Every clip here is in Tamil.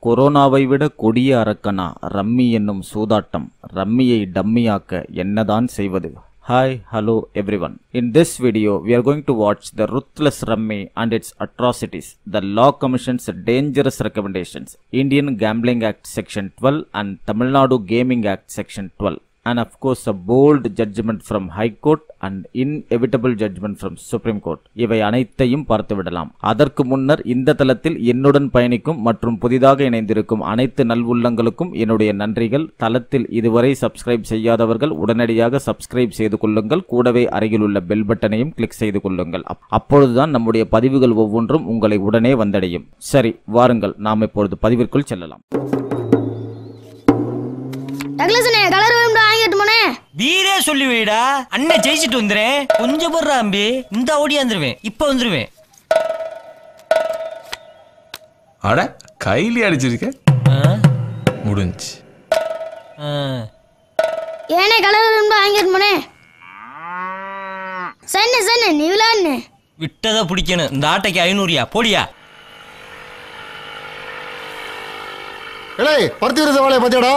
கொரோனாவை விட கொடிய அரக்கனா ரம்மி என்னும் சூதாட்டம் ரம்மியை டம்மியாக்க என்னதான் செய்வது Hi, hello everyone. In this video, we are going to watch the ruthless rummy and its atrocities, the Law Commission's dangerous recommendations, Indian Gambling Act Section 12 and Tamil Nadu Gaming Act Section 12. And of course, a bold judgment from High Court and inevitable judgment from Supreme Court. இவை அனைத்தையும் பார்த்து விடலாம் அதற்கு முன்னர் இந்த தளத்தில் என்னுடன் பயணிக்கும் மற்றும் புதிதாக இணைந்திருக்கும் அனைத்து நல்வுள்ளங்களுக்கும் என்னுடைய நன்றிகள் தளத்தில் இதுவரை சப்ஸ்கிரைப் செய்யாதவர்கள் உடனடியாக சப்ஸ்கிரைப் செய்து கொள்ளுங்கள் கூடவே அருகில் உள்ள பெல் பட்டனையும் கிளிக் செய்து கொள்ளுங்கள் அப்- அப்பொழுதுதான் நம்முடைய பதிவுகள் ஒவ்வொன்றும் உங்களை உடனே வந்தடையும் சரி வாருங்கள் நாம் இப்பொழுது பதிவிற்குள் செல்லலாம் டக்ளஸ்ண்ணே கலர் வேணும்டா வாங்கிட்டு போனே வீரே சொல்லி வைடா அண்ணன் ஜெயிச்சிட்டு வந்துறேன் கொஞ்சம் போடுறா அம்பி இந்த ஓடியாந்துருவேன் இப்ப வந்துருவேன் அட கையிலே அடிச்சிருக்க ஆ? முடிஞ்சு ஆ. ஏனே கலர் வேணும்டா வாங்கிட்டு போனே சன்னு சன்னு நீ விளாடுனே விட்டதை பிடிக்கணும் இந்த ஆட்டைக்கு ஐநூறுயா போடியா ஏய் பருத்தி விருது வேலையை பார்த்தியாடா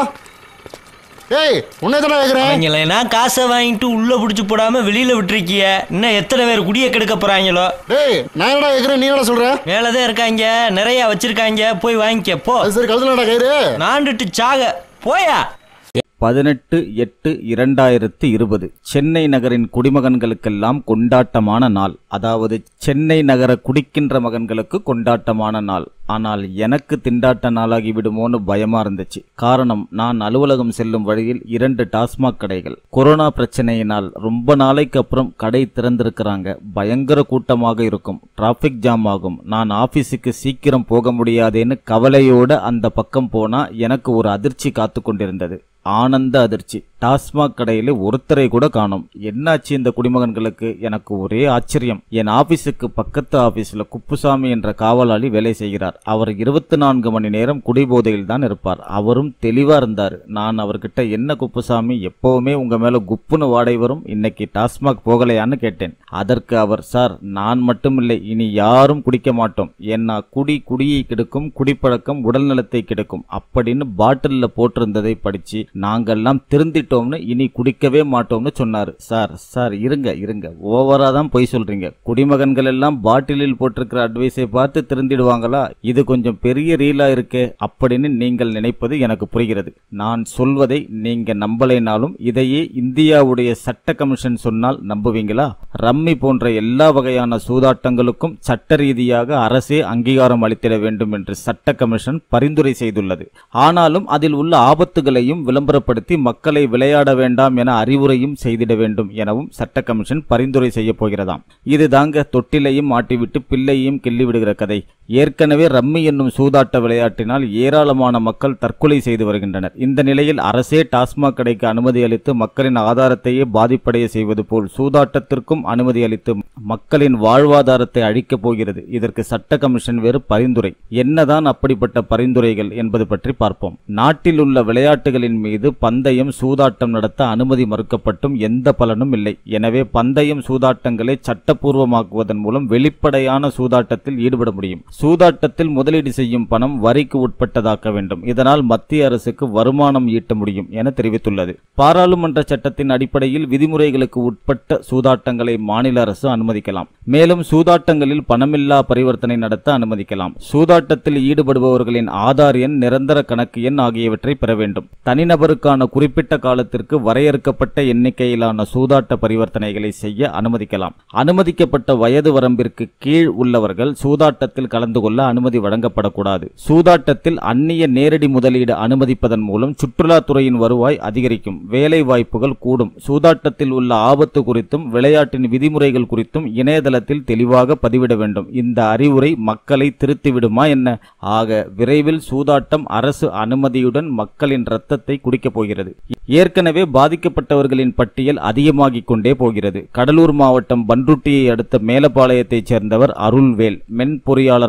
ஏய் உன்னை தானே கேட்குறேன் அவங்களா காசை வாங்கிட்டு உள்ள புடிச்சு போடாம வெளியில விட்டுருக்கிய இன்னும் எத்தனை பேர் குடிய கெடுக்க போறாங்களோ டேய் நான் என்னடா கேட்குறேன் நீ என்னடா சொல்ற மேலதான் இருக்காங்க நிறைய வச்சிருக்காங்க போய் வாங்கிக்க போ அது சரி கழுதுலடா கயிறு நாண்டுட்டு சாக போயா பதினெட்டு எட்டு இரண்டாயிரத்து இருபது சென்னை நகரின் குடிமகன்களுக்கெல்லாம் கொண்டாட்டமான நாள் அதாவது சென்னை நகர குடிக்கின்ற மகன்களுக்கு கொண்டாட்டமான நாள் ஆனால் எனக்கு திண்டாட்ட நாளாகி விடுமோன்னு பயமா இருந்துச்சு காரணம் நான் அலுவலகம் செல்லும் வழியில் இரண்டு டாஸ்மாக் கடைகள் கொரோனா பிரச்சனையினால் ரொம்ப நாளைக்கு அப்புறம் கடை திறந்திருக்கிறாங்க பயங்கர கூட்டமாக இருக்கும் டிராஃபிக் ஜாம் ஆகும் நான் ஆபீஸுக்கு சீக்கிரம் போக முடியாதேன்னு கவலையோட அந்த பக்கம் போனா எனக்கு ஒரு அதிர்ச்சி காத்து கொண்டிருந்தது ஆனந்த அதிர்ச்சி டாஸ்மாக் கடையில் ஒருத்தரை கூட காணோம் என்னாச்சு இந்த குடிமகன்களுக்கு எனக்கு ஒரே ஆச்சரியம் என் ஆபீஸுக்கு பக்கத்து ஆபீஸ்ல குப்புசாமி என்ற காவலாளி வேலை செய்கிறார் அவர் இருபத்தி நான்கு மணி நேரம் குடிபோதையில் தான் இருப்பார் அவரும் தெளிவா இருந்தார் நான் அவர்கிட்ட என்ன குப்புசாமி எப்பவுமே உங்க மேல குப்புன்னு வாடை வரும் இன்னைக்கு டாஸ்மாக் போகலையான்னு கேட்டேன் அதற்கு அவர் சார் நான் மட்டுமில்லை இனி யாரும் குடிக்க மாட்டோம் ஏன்னா குடி குடியை கெடுக்கும் குடிப்பழக்கம் உடல் நலத்தை கெடுக்கும் அப்படின்னு பாட்டில்ல போட்டிருந்ததை படிச்சு நாங்கெல்லாம் திருந்திட்டோம்னு இனி குடிக்கவே மாட்டோம்னு சொன்னாரு சார் சார் இருங்க இருங்க ஓவரா தான் பொய் சொல்றீங்க குடிமகன்கள் எல்லாம் பாட்டிலில் போட்டிருக்கிற அட்வைஸை பார்த்து திருந்திடுவாங்களா இது கொஞ்சம் பெரிய ரீலா இருக்கே அப்படின்னு நீங்கள் நினைப்பது எனக்கு புரிகிறது நான் சொல்வதை நீங்க நம்பலைனாலும் இதையே இந்தியாவுடைய சட்ட கமிஷன் சொன்னால் நம்புவீங்களா ரம்மி போன்ற எல்லா வகையான சூதாட்டங்களுக்கும் சட்ட ரீதியாக அரசே அங்கீகாரம் அளித்திட வேண்டும் என்று சட்ட கமிஷன் பரிந்துரை செய்துள்ளது ஆனாலும் அதில் உள்ள ஆபத்துகளையும் விளம்பரப்படுத்தி மக்களை விளையாட வேண்டாம் என அறிவுரையும் செய்திட வேண்டும் எனவும் சட்ட கமிஷன் பரிந்துரை செய்ய போகிறதாம் இதுதாங்க தொட்டிலையும் மாட்டிவிட்டு பிள்ளையும் கிள்ளி விடுகிற கதை ஏற்கனவே ரம்மி என்னும் சூதாட்ட விளையாட்டினால் ஏராளமான மக்கள் தற்கொலை செய்து வருகின்றனர் இந்த நிலையில் அரசே டாஸ்மாக் கடைக்கு அனுமதி அளித்து மக்களின் ஆதாரத்தையே பாதிப்படைய செய்வது போல் சூதாட்டத்திற்கும் அனுமதி அளித்து மக்களின் வாழ்வாதாரத்தை அழிக்கப் போகிறது இதற்கு சட்ட கமிஷன் வேறு பரிந்துரை என்னதான் அப்படிப்பட்ட பரிந்துரைகள் என்பது பற்றி பார்ப்போம் நாட்டில் உள்ள விளையாட்டுகளின் மீது பந்தயம் சூதாட்டம் நடத்த அனுமதி மறுக்கப்பட்டும் எந்த பலனும் இல்லை எனவே பந்தயம் சூதாட்டங்களை சட்டப்பூர்வமாக்குவதன் மூலம் வெளிப்படையான சூதாட்டத்தில் ஈடுபட முடியும் சூதாட்டத்தில் முதலீடு செய்யும் பணம் வரிக்கு உட்பட்டதாக்க வேண்டும் இதனால் மத்திய அரசுக்கு வருமானம் ஈட்ட முடியும் என தெரிவித்துள்ளது பாராளுமன்ற சட்டத்தின் அடிப்படையில் விதிமுறைகளுக்கு உட்பட்ட சூதாட்டங்களை மாநில அரசு அனுமதிக்கலாம் மேலும் சூதாட்டங்களில் பணமில்லா பரிவர்த்தனை நடத்த அனுமதிக்கலாம் சூதாட்டத்தில் ஈடுபடுபவர்களின் ஆதார் எண் நிரந்தர கணக்கு எண் ஆகியவற்றை பெற வேண்டும் தனிநபருக்கான குறிப்பிட்ட காலத்திற்கு வரையறுக்கப்பட்ட எண்ணிக்கையிலான சூதாட்ட பரிவர்த்தனைகளை செய்ய அனுமதிக்கலாம் அனுமதிக்கப்பட்ட வயது வரம்பிற்கு கீழ் உள்ளவர்கள் சூதாட்டத்தில் கலந்து கொள்ள அனுமதி வழங்கப்படக்கூடாது சூதாட்டத்தில் அந்நிய நேரடி முதலீடு அனுமதிப்பதன் மூலம் சுற்றுலாத்துறையின் வருவாய் அதிகரிக்கும் வேலை வாய்ப்புகள் கூடும் சூதாட்டத்தில் உள்ள ஆபத்து குறித்தும் விளையாட்டின் விதிமுறைகள் குறித்தும் இணையதளத்தில் தெளிவாக பதிவிட வேண்டும் இந்த அறிவுரை மக்களை திருத்திவிடுமா என்ன ஆக விரைவில் சூதாட்டம் அரசு அனுமதியுடன் மக்களின் இரத்தத்தை குடிக்கப் போகிறது ஏற்கனவே பாதிக்கப்பட்டவர்களின் பட்டியல் அதிகமாகிக் கொண்டே போகிறது கடலூர் மாவட்டம் பன்ருட்டியை அடுத்த மேலப்பாளையத்தைச் சேர்ந்தவர் அருள்வேல் மென் பொறியாளராக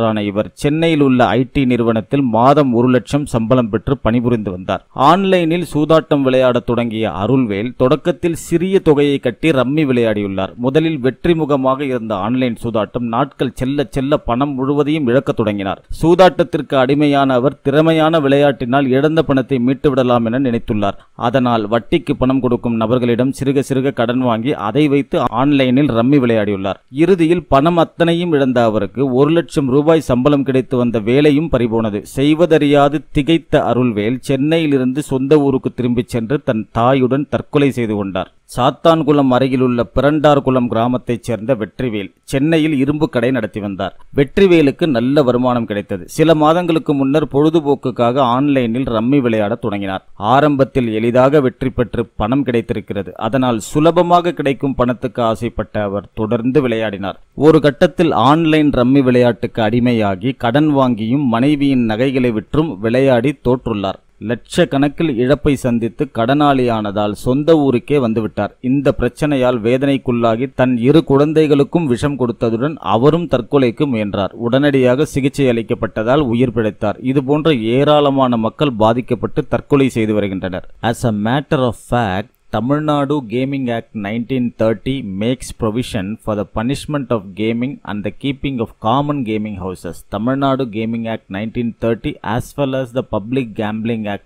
தொழிலாளரான இவர் சென்னையில் உள்ள ஐடி நிறுவனத்தில் மாதம் ஒரு லட்சம் சம்பளம் பெற்று பணிபுரிந்து வந்தார் ஆன்லைனில் சூதாட்டம் விளையாடத் தொடங்கிய அருள்வேல் தொடக்கத்தில் சிறிய தொகையை கட்டி ரம்மி விளையாடியுள்ளார் முதலில் வெற்றி முகமாக இருந்த ஆன்லைன் சூதாட்டம் நாட்கள் செல்ல செல்ல பணம் முழுவதையும் இழக்கத் தொடங்கினார் சூதாட்டத்திற்கு அடிமையான அவர் திறமையான விளையாட்டினால் இழந்த பணத்தை மீட்டு விடலாம் என நினைத்துள்ளார் அதனால் வட்டிக்கு பணம் கொடுக்கும் நபர்களிடம் சிறுக சிறுக கடன் வாங்கி அதை வைத்து ஆன்லைனில் ரம்மி விளையாடியுள்ளார் இறுதியில் பணம் அத்தனையும் இழந்த அவருக்கு ஒரு லட்சம் ரூபாய் சம்பளம் கிடைத்து வந்த வேலையும் பறிபோனது செய்வதறியாது திகைத்த அருள்வேல் சென்னையிலிருந்து சொந்த ஊருக்கு திரும்பிச் சென்று தன் தாயுடன் தற்கொலை செய்து கொண்டார் சாத்தான்குளம் அருகிலுள்ள பிறண்டார்குளம் கிராமத்தைச் சேர்ந்த வெற்றிவேல் சென்னையில் இரும்பு கடை நடத்தி வந்தார் வெற்றிவேலுக்கு நல்ல வருமானம் கிடைத்தது சில மாதங்களுக்கு முன்னர் பொழுதுபோக்குக்காக ஆன்லைனில் ரம்மி விளையாடத் தொடங்கினார் ஆரம்பத்தில் எளிதாக வெற்றி பெற்று பணம் கிடைத்திருக்கிறது அதனால் சுலபமாக கிடைக்கும் பணத்துக்கு ஆசைப்பட்ட அவர் தொடர்ந்து விளையாடினார் ஒரு கட்டத்தில் ஆன்லைன் ரம்மி விளையாட்டுக்கு அடிமையாகி கடன் வாங்கியும் மனைவியின் நகைகளை விற்றும் விளையாடி தோற்றுள்ளார் லட்சக்கணக்கில் இழப்பை சந்தித்து கடனாளியானதால் சொந்த ஊருக்கே வந்துவிட்டார் இந்த பிரச்சனையால் வேதனைக்குள்ளாகி தன் இரு குழந்தைகளுக்கும் விஷம் கொடுத்ததுடன் அவரும் தற்கொலைக்கு முயன்றார் உடனடியாக சிகிச்சை அளிக்கப்பட்டதால் உயிர் பிழைத்தார் இதுபோன்ற ஏராளமான மக்கள் பாதிக்கப்பட்டு தற்கொலை செய்து வருகின்றனர் as a matter of fact Tamil Nadu Gaming Act 1930 makes provision for the punishment of gaming and the keeping of common gaming houses. Tamil Nadu Gaming Act 1930 as well as the Public Gambling Act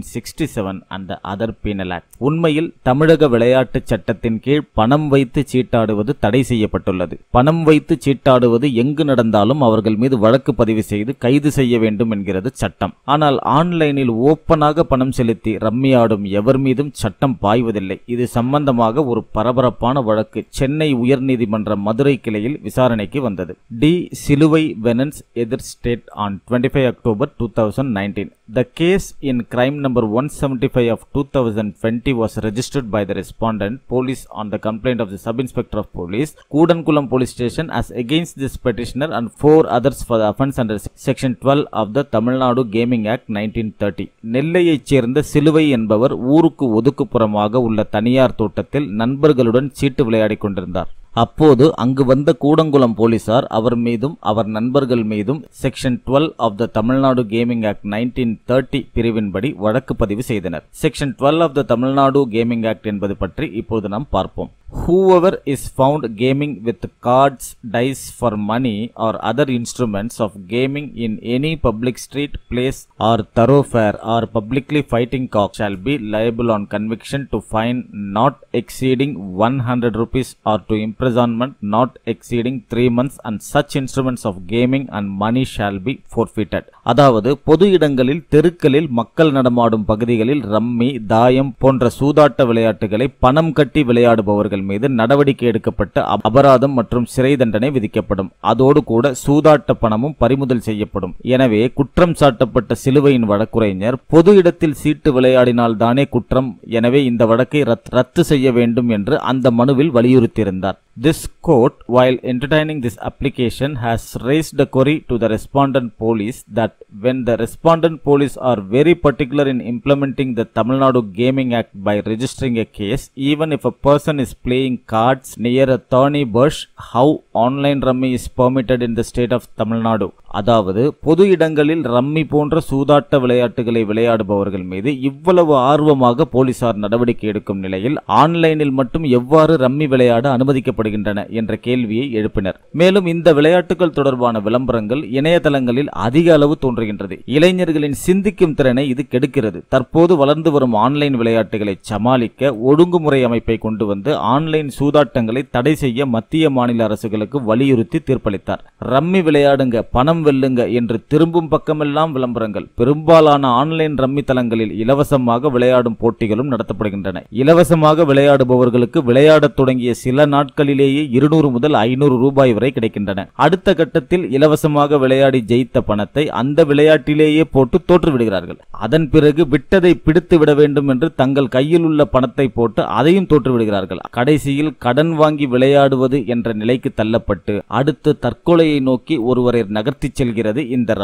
1867 and the other penal act. உண்மையில் தமிழக விளையாட்டுச் சட்டத்தின் கீழ் பணம் வைத்து சீட்டாடுவது தடை செய்யப்பட்டுள்ளது பணம் வைத்து சீட்டாடுவது எங்கு நடந்தாலும் அவர்கள் மீது வழக்கு பதிவு செய்து கைது செய்ய வேண்டும் என்கிறது சட்டம் ஆனால் ஆன்லைனில் ஓப்பனாக பணம் செலுத்தி ரம்மி ஆடும் எவர் மீதும் சட்டம் பாய்வதில்லை இது சம்பந்தமாக ஒரு பரபரப்பான வழக்கு சென்னை உயர்நீதிமன்ற மதுரை கிளையில் விசாரணைக்கு வந்தது டி சிலுவை வெனன்ஸ் எதிர் State on 25 October two thousand nineteen the case in crime number one seventy five of two thousand twenty was registered by the respondent police on the complaint of the sub inspector of police Koodankulam police station as against this petitioner and four others for the offense under section 12 of the Tamil Nadu gaming act 1930 நெல்லையைச் சேர்ந்த சிலுவை என்பவர் ஊருக்கு ஒதுக்குப்புறமாக உள்ள தனியார் தோட்டத்தில் நண்பர்களுடன் சீட்டு விளையாடிக் கொண்டிருந்தார் அப்போது அங்கு வந்த கூடங்குளம் போலீசார் அவர் மீதும் அவர் நண்பர்கள் மீதும் section 12 of the Tamil Nadu gaming act 1930 பிரிவின்படி வழக்கு பதிவு செய்தனர் section 12 of the Tamil Nadu gaming act என்பது பற்றி இப்போது நாம் பார்ப்போம் whoever is found gaming with cards dice for money or other instruments of gaming in any public street place or thoroughfare or publicly fighting cock shall be liable on conviction to fine not exceeding 100 rupees or to imprisonment not exceeding 3 months and such instruments of gaming and money shall be forfeited அதாவது பொது இடங்களில் தெருக்களில் மக்கள் நடமாடும் பகுதிகளில் ரம்மி தாயம் போன்ற சூதாட்ட விளையாட்டுகளை பணம் கட்டி விளையாடுபவர்கள் மீது நடவடிக்கை எடுக்கப்பட்டு அப- அபராதம் மற்றும் சிறை தண்டனை விதிக்கப்படும் அதோடு கூட சூதாட்ட பணமும் பறிமுதல் செய்யப்படும் எனவே குற்றம் சாட்டப்பட்ட சிலுவையின் வழக்குரைஞர் பொது இடத்தில் சீட்டு விளையாடினால் தானே குற்றம் எனவே இந்த வழக்கை ரத்- ரத்து செய்ய வேண்டும் என்று அந்த மனுவில் வலியுறுத்தியிருந்தார் This court, while entertaining this application, has raised a query to the respondent police that when the respondent police are very particular in implementing the Tamil Nadu Gaming Act by registering a case, even if a person is playing cards near a thorny bush, how online rummy is permitted in the state of Tamil Nadu? அதாவது பொது இடங்களில் ரம்மி போன்ற சூதாட்ட விளையாட்டுகளை விளையாடுபவர்கள் மீது இவ்வளவு ஆர்வமாக போலீசார் நடவடிக்கை எடுக்கும் நிலையில் ஆன்லைனில் மட்டும் எவ்வாறு ரம்மி விளையாட அனுமதிக்கப்படுகின்றன என்ற கேள்வியை எழுப்பினர் மேலும் இந்த விளையாட்டுகள் தொடர்பான விளம்பரங்கள் இணையதளங்களில் அதிக அளவு தோன்றுகின்றது இளைஞர்களின் சிந்திக்கும் திறனை இது கெடுக்கிறது தற்போது வளர்ந்து வரும் ஆன்லைன் விளையாட்டுகளை சமாளிக்க ஒழுங்குமுறை அமைப்பை கொண்டு வந்து ஆன்லைன் சூதாட்டங்களை தடை செய்ய மத்திய மாநில அரசுகளுக்கு வலியுறுத்தி தீர்ப்பளித்தார் ரம்மி விளையாடுங்க பணம் வெல்லுங்க என்று திரும்பும் பக்கமெல்லாம் விளம்பரங்கள் பெரும்பாலான ஆன்லைன் ரம்மி தளங்களில் இலவசமாக விளையாடும் போட்டிகளும் நடத்தப்படுகின்றன இலவசமாக விளையாடுபவர்களுக்கு விளையாடத் தொடங்கிய சில நாட்களிலேயே இருநூறு முதல் ஐநூறு ரூபாய் வரை கிடைக்கின்றன அடுத்த கட்டத்தில் இலவசமாக விளையாடி ஜெயித்த பணத்தை அந்த விளையாட்டிலேயே போட்டு தோற்று விடுகிறார்கள் அதன் பிறகு விட்டதை பிடித்து விட வேண்டும் என்று தங்கள் கையில் உள்ள பணத்தை போட்டு அதையும் தோற்று விடுகிறார்கள் கடைசியில் கடன் வாங்கி விளையாடுவது என்ற நிலைக்கு தள்ளப்பட்டு அடுத்து தற்கொலையை நோக்கி ஒருவரை நகர்த்திச் செல்கிறது இந்த ரம்மி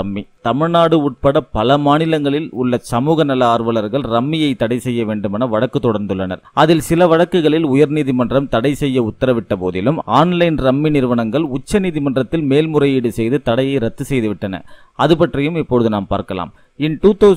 தமிழ்நாடு உட்பட பல மாநிலங்களில் உள்ள சமூக நல ஆர்வலர்கள் ரம்மியை தடை செய்ய வேண்டுமென வழக்கு தொடர்ந்துள்ளனர் அதில் சில வழக்குகளில் உயர்நீதிமன்றம் தடை செய்ய உத்தரவிட்ட போதிலும் ஆன்லைன் ரம்மி நிறுவனங்கள் உச்சநீதிமன்றத்தில் மேல்முறையீடு செய்து தடையை ரத்து செய்துவிட்டன அது பற்றியும் இப்பொழுது நாம் பார்க்கலாம் In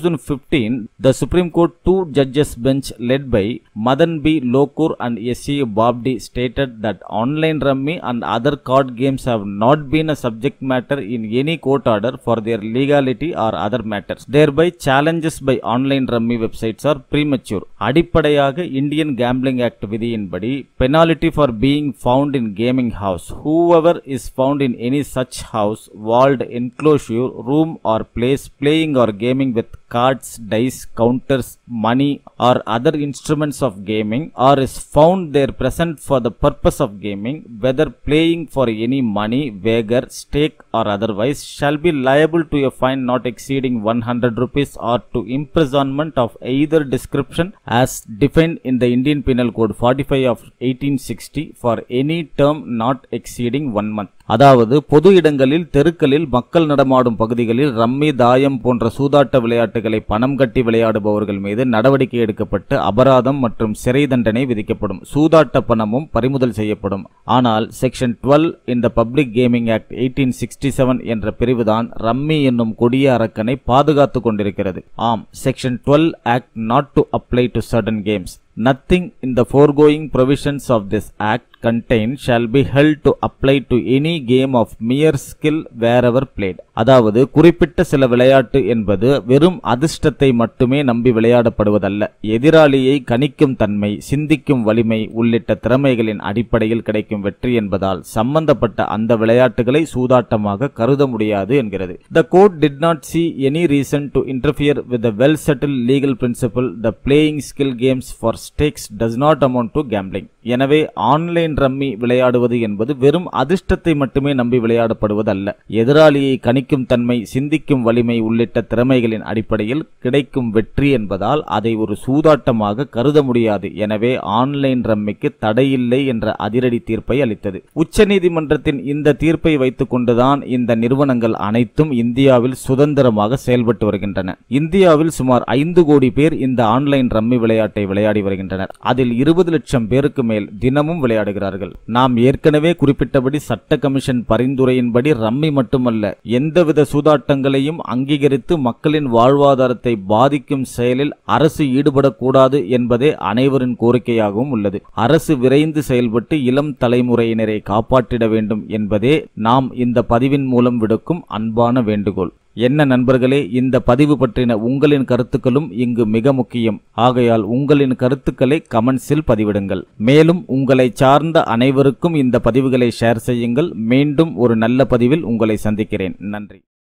2015, the Supreme Court two judges bench led by Madan B. Lokur and S.C. Babdi stated that online rummy and other card games have not been a subject matter in any court order for their legality or other matters. Thereby, challenges by online rummy websites are premature. அடிப்படையாக இந்தியன் கேம்பிளிங் ஆக்ட் விதியின்படி penalty for being found in gaming house whoever is found in any such house walled enclosure room or place playing or gaming with cards, dice, counters, money, or other instruments of gaming, or is found there present for the purpose of gaming, whether playing for any money, wager, stake, or otherwise, shall be liable to a fine not exceeding 100 rupees or to imprisonment of either description as defined in the Indian Penal Code 45 of 1860 for any term not exceeding one month. அதாவது பொது இடங்களில் தெருக்களில் மக்கள் நடமாடும் பகுதிகளில் ரம்மி தாயம் போன்ற சூதாட்ட விளையாட்டுகளை பணம் கட்டி விளையாடுபவர்கள் மீது நடவடிக்கை எடுக்கப்பட்டு அபராதம் மற்றும் சிறை தண்டனை விதிக்கப்படும் சூதாட்ட பணமும் பறிமுதல் செய்யப்படும் ஆனால் செக்ஷன் டுவெல் இந்த public gaming act eighteen sixty seven என்ற பிரிவுதான் ரம்மி என்னும் கொடிய அரக்கனை பாதுகாத்து கொண்டிருக்கிறது ஆம் section twelve act not to apply to certain games Nothing in the foregoing provisions of this act contained shall be held to apply to any game of mere skill wherever played. அதாவது குறிப்பிட்ட சில விளையாட்டு என்பது வெறும் அதிர்ஷ்டத்தை மட்டுமே நம்பி விளையாடப்படுவதல்ல எதிராளியை கணிக்கும் தன்மை சிந்திக்கும் வலிமை உள்ளிட்ட திறமைகளின் அடிப்படையில் கிடைக்கும் வெற்றி என்பதால் சம்பந்தப்பட்ட அந்த விளையாட்டுகளை சூதாட்டமாக கருத முடியாது என்கிறது The court did not see any reason to interfere with the well settled legal principle the playing skill games for stakes does not amount to gambling. எனவே ஆன்லைன் ரம்மி விளையாடுவது என்பது வெறும் அதிர்ஷ்டத்தை மட்டுமே நம்பி விளையாடப்படுவதல்ல எதிராளியை கணிக்கும் தன்மை சிந்திக்கும் வலிமை உள்ளிட்ட திறமைகளின் அடிப்படையில் கிடைக்கும் வெற்றி என்பதால் அதை ஒரு சூதாட்டமாக கருத முடியாது எனவே ஆன்லைன் ரம்மிக்கு தடையில்லை என்ற அதிரடி தீர்ப்பை அளித்தது உச்சநீதிமன்றத்தின் இந்த தீர்ப்பை வைத்துக் கொண்டுதான் இந்த நிறுவனங்கள் அனைத்தும் இந்தியாவில் சுதந்திரமாக செயல்பட்டு வருகின்றன இந்தியாவில் சுமார் ஐந்து கோடி பேர் இந்த ஆன்லைன் ரம்மி விளையாட்டை விளையாடி வருகின்றனர் அதில் இருபது லட்சம் பேருக்கு மேல் தினமும் விளையாடுகிறார்கள் நாம் ஏற்கனவே குறிப்பிட்டபடி சட்ட கமிஷன் பரிந்துரையின்படி ரம்மி மட்டுமல்ல எந்தவித சூதாட்டங்களையும் அங்கீகரித்து மக்களின் வாழ்வாதாரத்தை பாதிக்கும் செயலில் அரசு ஈடுபடக்கூடாது என்பதே அனைவரின் கோரிக்கையாகவும் உள்ளது அரசு விரைந்து செயல்பட்டு இளம் தலைமுறையினரை காப்பாற்றிட வேண்டும் என்பதே நாம் இந்த பதிவின் மூலம் விடுக்கும் அன்பான வேண்டுகோள் என்ன நண்பர்களே இந்த பதிவு பற்றின உங்களின் கருத்துக்களும் இங்கு மிக முக்கியம் ஆகையால் உங்களின் கருத்துக்களை கமெண்ட்ஸில் பதிவிடுங்கள் மேலும் உங்களை சார்ந்த அனைவருக்கும் இந்த பதிவுகளை ஷேர் செய்யுங்கள் மீண்டும் ஒரு நல்ல பதிவில் உங்களை சந்திக்கிறேன் நன்றி